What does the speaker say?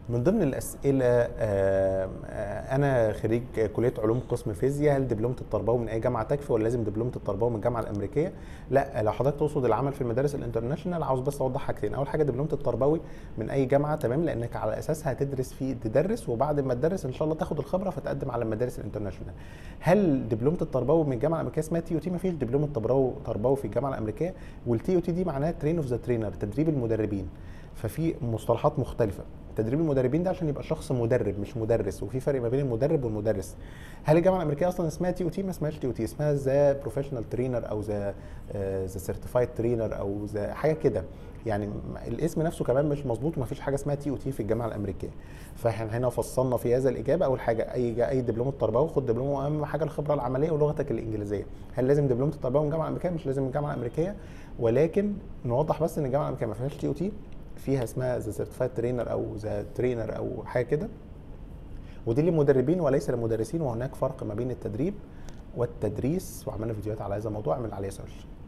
من ضمن الاسئله آه، آه، انا خريج كليه علوم قسم فيزياء هل دبلومه التربوي من اي جامعه تكفي ولا لازم دبلومه التربوي من الجامعه الامريكيه لا لو حضرتك تقصد العمل في المدارس الانترناشونال عاوز بس اوضح حاجتين اول حاجه دبلومه التربوي من اي جامعه تمام لانك على اساسها هتدرس فيه تدرس وبعد ما تدرس ان شاء الله تاخد الخبره فتقدم على المدارس الانترناشونال هل دبلومه التربوي من الجامعه الامريكيه اسمها تي او تي ما فيش دبلومه تربوي تربوي في الجامعه الامريكيه والتي او تي دي معناها ترين اوف ذا ترينر تدريب المدربين ففي مصطلحات مختلفه تدريب المدربين ده عشان يبقى شخص مدرب مش مدرس وفي فرق ما بين المدرب والمدرس هل الجامعه الامريكيه اصلا اسمها تي او تي ما اسمهاش تي او تي اسمها ذا بروفيشنال ترينر او ذا ذا سيرتيفايد ترينر او ذا حاجه كده يعني الاسم نفسه كمان مش مظبوط وما فيش حاجه اسمها تي او تي في الجامعه الامريكيه فاحنا هنا فصلنا في هذا الاجابه اول حاجه اي اي دبلومه تربوي خد دبلومه واهم حاجه الخبره العمليه ولغتك الانجليزيه هل لازم دبلومه التربوي من الجامعه الامريكيه مش لازم من الجامعه الامريكيه ولكن نوضح بس ان الجامعه الامريكيه ما فيهاش تي او تي فيها اسمها ذا سيرتيفايد ترينر او ذا ترينر او حاجه كده ودي للمدربين وليس للمدرسين وهناك فرق ما بين التدريب والتدريس وعملنا فيديوهات على هذا الموضوع اعمل عليه سيرش